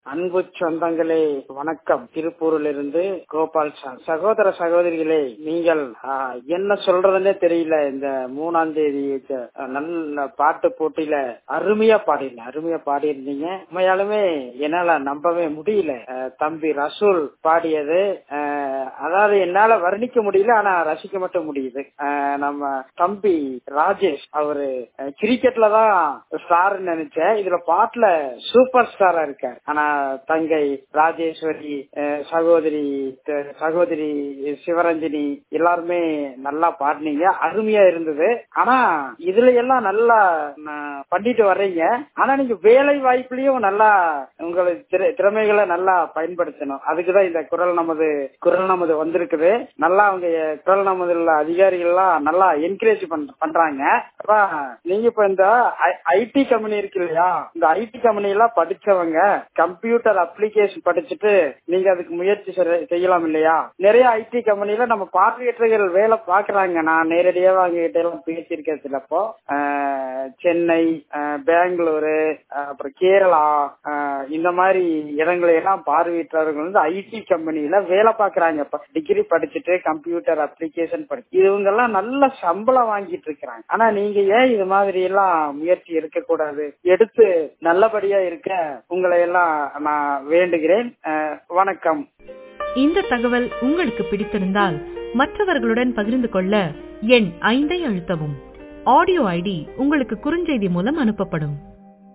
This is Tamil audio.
அன்பு சொந்தங்களே வணக்கம் திருப்பூரிலிருந்து கோபால் சார் சகோதர சகோதரிகளே நீங்கள் ஆ, என்ன சொல்றதுன்னே தெரியல இந்த மூணாம் தேதி அஹ், நல்ல பாட்டு போட்டியில அருமையா பாடிருந்தீங்க அருமையா பாடியிருந்தீங்க உண்மையாலுமே என்னால நம்பவே முடியல அஹ், தம்பி ரசூல் பாடியது அஹ், அதாவது என்னால வர்ணிக்க முடியல ஆனா ரசிக்க மட்டும் முடியுது அஹ், நம்ம தம்பி ராஜேஷ் அவரு அஹ், கிரிக்கெட்ல தான் ஸ்டார் நினைச்சேன் இதுல பாட்டுல சூப்பர் ஸ்டாரா இருக்கார் ஆனா தங்கை ராஜேஸ்வரி அஹ், சகோதரி த- சகோதரி சிவரஞ்சனி எல்லாருமே நல்லா பாடினீங்க அருமையா இருந்தது ஆனா இதுல எல்லாம் நல்லா அஹ், பண்ணிட்டு வர்றீங்க ஆனா நீங்க வேலை வாய்ப்புலயும் நல்லா உங்களை திற- திறமைகளை நல்லா பயன்படுத்தணும் அதுக்குதான் இந்த குரல் நமது குரல் நமது வந்திருக்குது நல்லா அவங்க குரல் நமது உள்ள அதிகாரிகள் எல்லாம் நல்லா என்கரேஜ் பண்றாங்க அப்ப நீங்க இப்ப இந்த ஐடி கம்பெனி இருக்கு இல்லையா இந்த ஐடி கம்பெனி எல்லாம் படிச்சவங்க கம்ப்யூட்டர் அப்ளிகேஷன் படிச்சுட்டு நீங்க அதுக்கு முயற்சி செய்ற- செய்யலாம் இல்லையா நிறைய ஐடி கம்பெனில நம்ம பார்வையற்றர்கள் வேலை பாக்குறாங்க நான் நேரடியாக அவங்க கிட்ட எல்லாம் பேசியிருக்கேன் சிலப்போ அஹ், சென்னை அஹ், பெங்களூரு அஹ், அப்புறம் கேரளா அஹ், இந்த மாதிரி இடங்களை எல்லாம் பார்வையற்றவர்கள் வந்து ஐடி கம்பெனில வேலை பாக்குறாங்க இப்ப டிகிரி படிச்சுட்டு கம்ப்யூட்டர் அப்ளிகேஷன் படிச்சு இவங்க எல்லாம் நல்ல சம்பளம் வாங்கிட்டு இருக்கிறாங்க ஆனா நீங்க ஏன் இது மாதிரி எல்லாம் முயற்சி எடுக்க கூடாது எடுத்து நல்லபடியா இருக்க உங்களை எல்லாம் நான் வேண்டுகிறேன் அஹ், வணக்கம் இந்த தகவல் உங்களுக்கு பிடித்திருந்தால் மற்றவர்களுடன் பகிர்ந்து கொள்ள எண் ஐந்தை அழுத்தவும் ஆடியோ ஐடி உங்களுக்கு குறுஞ்செய்தி மூலம் அனுப்பப்படும்